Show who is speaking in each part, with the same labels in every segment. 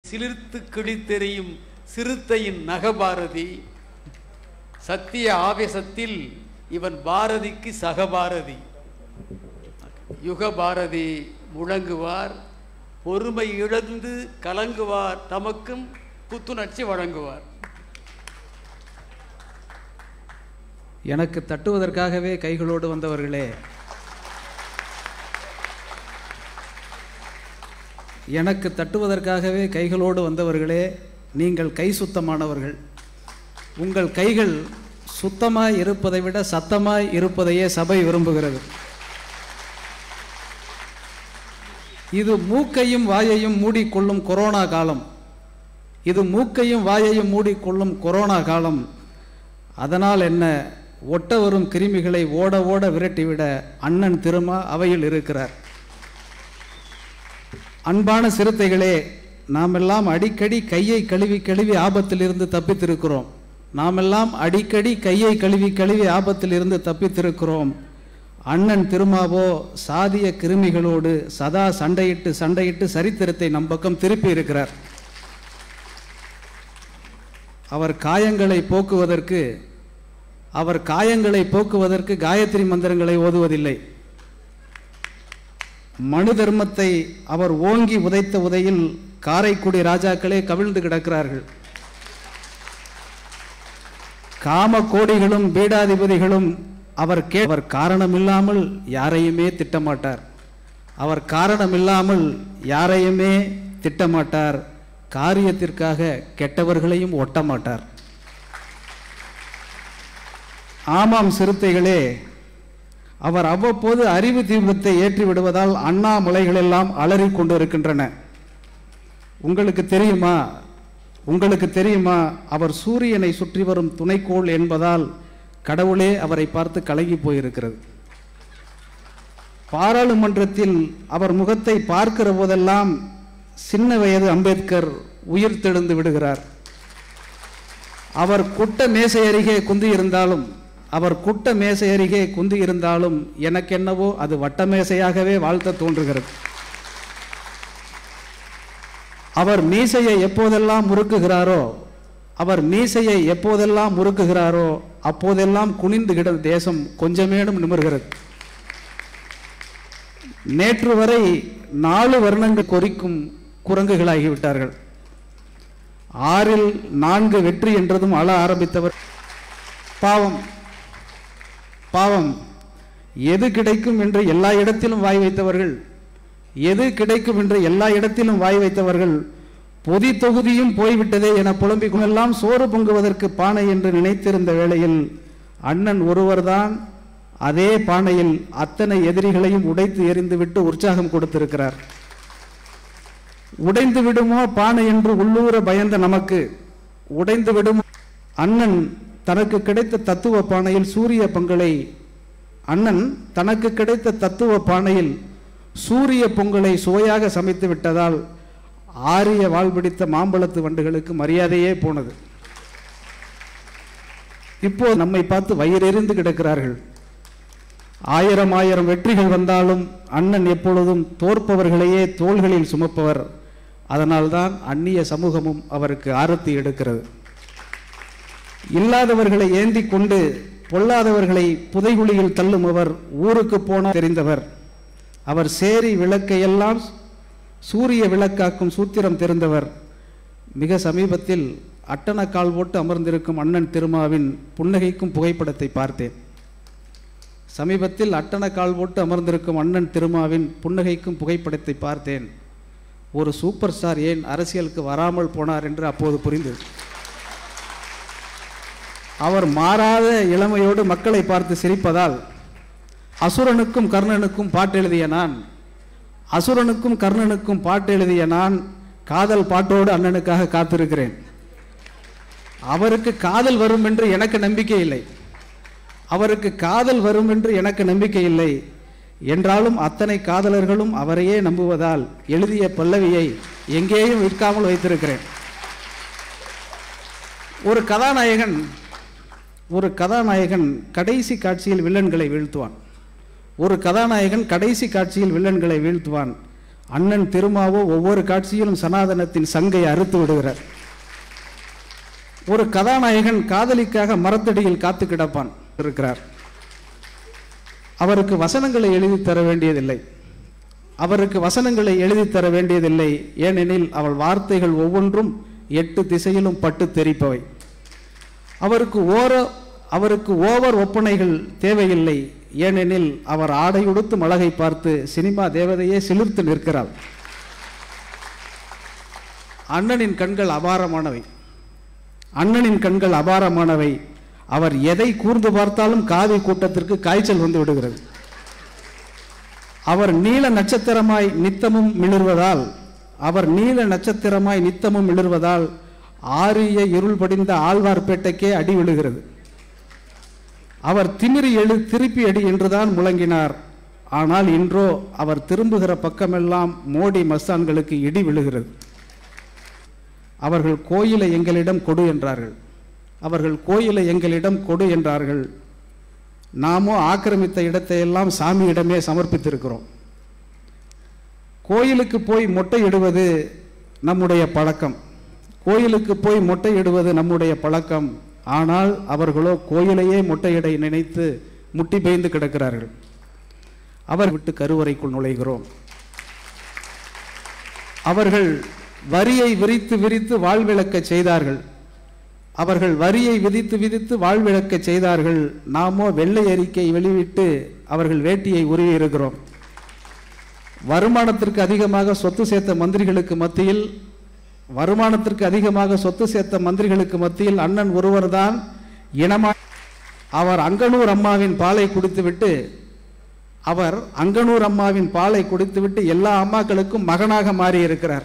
Speaker 1: சிலிர்த்து கிழித்தெறியும் சிறுத்தையின் நகபாரதி சத்திய ஆவேசத்தில் இவன் பாரதிக்கு சகபாரதி யுகபாரதி முழங்குவார் பொறுமை இழந்து கலங்குவார் தமக்கும் புத்துணர்ச்சி வழங்குவார்
Speaker 2: எனக்கு தட்டுவதற்காகவே கைகளோடு வந்தவர்களே எனக்கு தட்டுவதற்காகவே கைகளோடு வந்தவர்களே நீங்கள் கை சுத்தமானவர்கள் உங்கள் கைகள் சுத்தமாய் இருப்பதை விட சத்தமாய் இருப்பதையே சபை விரும்புகிறது இது மூக்கையும் வாயையும் மூடிக்கொள்ளும் கொரோனா காலம் இது மூக்கையும் வாயையும் மூடிக்கொள்ளும் கொரோனா காலம் அதனால் என்ன ஒட்ட வரும் கிருமிகளை ஓட ஓட விரட்டிவிட அண்ணன் திருமா அவையில் இருக்கிறார் அன்பான சிறுத்தைகளே நாமெல்லாம் அடிக்கடி கையை கழுவி கழுவி ஆபத்திலிருந்து தப்பித்திருக்கிறோம் நாமெல்லாம் அடிக்கடி கையை கழுவி கழுவி ஆபத்திலிருந்து தப்பித்திருக்கிறோம் அண்ணன் திருமாவோ சாதிய கிருமிகளோடு சதா சண்டையிட்டு சண்டையிட்டு சரித்திரத்தை நம் பக்கம் திருப்பி இருக்கிறார் அவர் காயங்களை போக்குவதற்கு அவர் காயங்களை போக்குவதற்கு காயத்ரி மந்திரங்களை ஓதுவதில்லை மனு தர்மத்தை அவர் ஓங்கி உதைத்த உதையில் காரைக்குடி ராஜாக்களே கவிழ்ந்து கிடக்கிறார்கள் காம கோடிகளும் பீடாதிபதிகளும் அவர் கே அவர் காரணமில்லாமல் யாரையுமே திட்டமாட்டார் அவர் காரணமில்லாமல் யாரையுமே திட்டமாட்டார் காரியத்திற்காக கெட்டவர்களையும் ஒட்ட மாட்டார் ஆமாம் சிறுத்தைகளே அவர் அவ்வப்போது அறிவு தீபத்தை ஏற்றி விடுவதால் அண்ணாமலைகளெல்லாம் அலறிக் கொண்டிருக்கின்றன உங்களுக்கு தெரியுமா உங்களுக்கு தெரியுமா அவர் சூரியனை சுற்றி வரும் துணைக்கோள் என்பதால் கடவுளே அவரை பார்த்து கலங்கி போயிருக்கிறது பாராளுமன்றத்தில் அவர் முகத்தை பார்க்கிற போதெல்லாம் சின்ன வயது அம்பேத்கர் உயிர் தெழுந்து விடுகிறார் அவர் குட்ட மேசை அருகே குந்தி இருந்தாலும் அவர் குட்ட மேசை அருகே குந்தி இருந்தாலும் எனக்கென்னவோ அது வட்ட மேசையாகவே வாழ்த்த தோன்றுகிறது அவர் மீசையை எப்போதெல்லாம் முறுக்குகிறாரோ அவர் மீசையை எப்போதெல்லாம் முறுக்குகிறாரோ அப்போதெல்லாம் குனிந்து கிட தேசம் கொஞ்சமேனும் நிமிர்கிறது நேற்று வரை நாலு வருணங்கள் கொறிக்கும் குரங்குகளாகிவிட்டார்கள் ஆறில் நான்கு வெற்றி என்றதும் அழ ஆரம்பித்தவர் பாவம் பாவம் எது கிடைக்கும் என்று எல்லா இடத்திலும் வாய் வைத்தவர்கள் எது கிடைக்கும் என்று எல்லா இடத்திலும் வாய் வைத்தவர்கள் பொதி தொகுதியும் போய்விட்டதே என புலம்பிக் கொண்டெல்லாம் சோறு பொங்குவதற்கு பானை என்று நினைத்திருந்த வேளையில் அண்ணன் ஒருவர்தான் அதே பானையில் அத்தனை எதிரிகளையும் உடைத்து எறிந்துவிட்டு உற்சாகம் கொடுத்திருக்கிறார் உடைந்து விடுமோ பானை என்று உள்ளூர பயந்த நமக்கு உடைந்து விடுமோ அண்ணன் தனக்கு கிடைத்த தத்துவ பானையில் சூரிய பொங்கலை அண்ணன் தனக்கு கிடைத்த தத்துவ பானையில் சூரிய பொங்கலை சுவையாக சமைத்து விட்டதால் ஆரிய வாழ்பிடித்த மாம்பழத்து வண்டுகளுக்கு மரியாதையே போனது இப்போ நம்மை பார்த்து வயிறெறிந்து கிடக்கிறார்கள் ஆயிரம் ஆயிரம் வெற்றிகள் வந்தாலும் அண்ணன் எப்பொழுதும் தோற்பவர்களையே தோள்களில் சுமப்பவர் அதனால்தான் அந்நிய சமூகமும் அவருக்கு ஆரத்தி எடுக்கிறது இல்லாதவர்களை ஏந்தி கொண்டு பொல்லாதவர்களை புதைகுழியில் தள்ளும் அவர் ஊருக்கு போன தெரிந்தவர் அவர் சேரி விளக்கையெல்லாம் சூரிய விளக்காக்கும் சூத்திரம் தெரிந்தவர் மிக சமீபத்தில் அட்டனக்கால் போட்டு அமர்ந்திருக்கும் அண்ணன் திருமாவின் புன்னகைக்கும் புகைப்படத்தை பார்த்தேன் சமீபத்தில் அட்டனக்கால் போட்டு அமர்ந்திருக்கும் அண்ணன் திருமாவின் புன்னகைக்கும் புகைப்படத்தை பார்த்தேன் ஒரு சூப்பர் ஸ்டார் ஏன் அரசியலுக்கு வராமல் போனார் என்று அப்போது புரிந்தது அவர் மாறாத இளமையோடு மக்களை பார்த்து சிரிப்பதால் அசுரனுக்கும் கர்ணனுக்கும் பாட்டு எழுதிய நான் அசுரனுக்கும் கர்ணனுக்கும் பாட்டு எழுதிய நான் காதல் பாட்டோடு அண்ணனுக்காக காத்திருக்கிறேன் அவருக்கு காதல் வரும் என்று எனக்கு நம்பிக்கை இல்லை அவருக்கு காதல் வரும் என்று எனக்கு நம்பிக்கை இல்லை என்றாலும் அத்தனை காதலர்களும் அவரையே நம்புவதால் எழுதிய பல்லவியை எங்கேயும் விற்காமல் வைத்திருக்கிறேன் ஒரு கதாநாயகன் ஒரு கதாநாயகன் கடைசி காட்சியில் வில்லன்களை வீழ்த்துவான் ஒரு கதாநாயகன் கடைசி காட்சியில் வில்லன்களை வீழ்த்துவான் அண்ணன் திருமாவோ ஒவ்வொரு காட்சியிலும் சனாதனத்தின் சங்கை அறுத்து விடுகிறார் ஒரு கதாநாயகன் காதலிக்காக மரத்தடியில் காத்து கிடப்பான் இருக்கிறார் அவருக்கு வசனங்களை எழுதி தர வேண்டியதில்லை அவருக்கு வசனங்களை எழுதி தர வேண்டியதில்லை ஏனெனில் அவள் வார்த்தைகள் ஒவ்வொன்றும் எட்டு திசையிலும் பட்டு தெரிப்பவை அவருக்கு ஓர அவருக்கு ஓவர் ஒப்பனைகள் தேவையில்லை ஏனெனில் அவர் ஆடையுடுத்தும் அழகை பார்த்து சினிமா தேவதையே சிலிர்த்து நிற்கிறாள் அண்ணனின் கண்கள் அபாரமானவை அண்ணனின் கண்கள் அபாரமானவை அவர் எதை கூர்ந்து பார்த்தாலும் காவி கூட்டத்திற்கு காய்ச்சல் வந்து விடுகிறது அவர் நீல நட்சத்திரமாய் நித்தமும் மிளிர்வதால் அவர் நீல நட்சத்திரமாய் நித்தமும் மிளிர்வதால் ஆரிய இருள் படிந்த ஆழ்வார்பேட்டைக்கே அடி விழுகிறது அவர் திமிரி எழு திருப்பி அடி என்றுதான் முழங்கினார் ஆனால் இன்றோ அவர் திரும்புகிற பக்கமெல்லாம் மோடி மஸ்தான்களுக்கு இடி விழுகிறது அவர்கள் கோயிலை எங்களிடம் கொடு என்றார்கள் அவர்கள் கோயிலை எங்களிடம் கொடு என்றார்கள் நாமோ ஆக்கிரமித்த இடத்தையெல்லாம் சாமியிடமே சமர்ப்பித்திருக்கிறோம் கோயிலுக்கு போய் மொட்டை இடுவது நம்முடைய பழக்கம் கோயிலுக்கு போய் மொட்டை இடுவது நம்முடைய பழக்கம் ஆனால் அவர்களோ கோயிலையே மொட்டையிடை நினைத்து முட்டி பெய்ந்து கிடக்கிறார்கள் அவர் விட்டு கருவறைக்குள் நுழைகிறோம் அவர்கள் வரியை விரித்து விரித்து வாழ்விளக்கச் செய்தார்கள் அவர்கள் வரியை விதித்து விதித்து வாழ்விழக்கச் செய்தார்கள் நாமோ வெள்ளை அறிக்கை வெளியிட்டு அவர்கள் வேட்டியை உருவி இருக்கிறோம் வருமானத்திற்கு அதிகமாக சொத்து சேர்த்த மந்திரிகளுக்கு மத்தியில் வருமானத்திற்கு அதிகமாக சொத்து சேர்த்த மந்திரிகளுக்கு மத்தியில் அண்ணன் ஒருவர்தான் இனமா அவர் அங்கனூர் அம்மாவின் பாலை குடித்துவிட்டு அவர் அங்கனூர் அம்மாவின் பாலை குடித்துவிட்டு எல்லா அம்மாக்களுக்கும் மகனாக மாறி இருக்கிறார்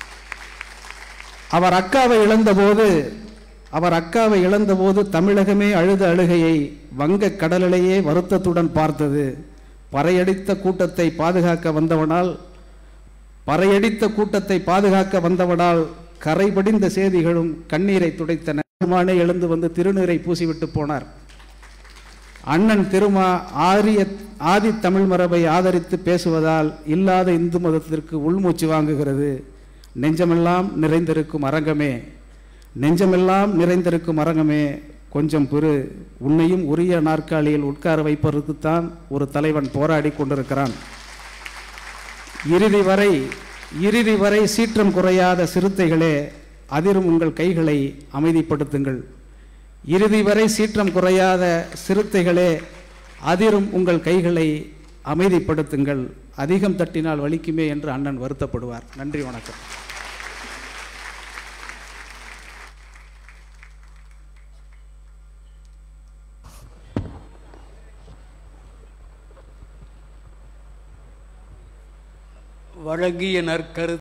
Speaker 2: அவர் அக்காவை இழந்தபோது அவர் அக்காவை இழந்தபோது தமிழகமே அழுத அழுகையை வங்க கடலிலேயே வருத்தத்துடன் பார்த்தது பறையடித்த கூட்டத்தை பாதுகாக்க வந்தவனால் பறையடித்த கூட்டத்தை பாதுகாக்க வந்தவனால் கரைபடிந்த செய்திகளும் கண்ணீரை துடைத்தன பெருமானே எழுந்து வந்து திருநீரை பூசிவிட்டு போனார் அண்ணன் திருமா ஆரிய ஆதி தமிழ் மரபை ஆதரித்து பேசுவதால் இல்லாத இந்து மதத்திற்கு உள்மூச்சு வாங்குகிறது நெஞ்சமெல்லாம் நிறைந்திருக்கும் அரங்கமே நெஞ்சமெல்லாம் நிறைந்திருக்கும் அரங்கமே கொஞ்சம் பெரு உன்னையும் உரிய நாற்காலியில் உட்கார வைப்பதற்குத்தான் ஒரு தலைவன் போராடி கொண்டிருக்கிறான் இறுதி வரை இறுதி வரை சீற்றம் குறையாத சிறுத்தைகளே அதிரும் உங்கள் கைகளை அமைதிப்படுத்துங்கள் இறுதி வரை சீற்றம் குறையாத சிறுத்தைகளே அதிரும் உங்கள் கைகளை அமைதிப்படுத்துங்கள் அதிகம் தட்டினால் வலிக்குமே என்று அண்ணன் வருத்தப்படுவார் நன்றி வணக்கம்
Speaker 1: வழங்கிய நற்கரு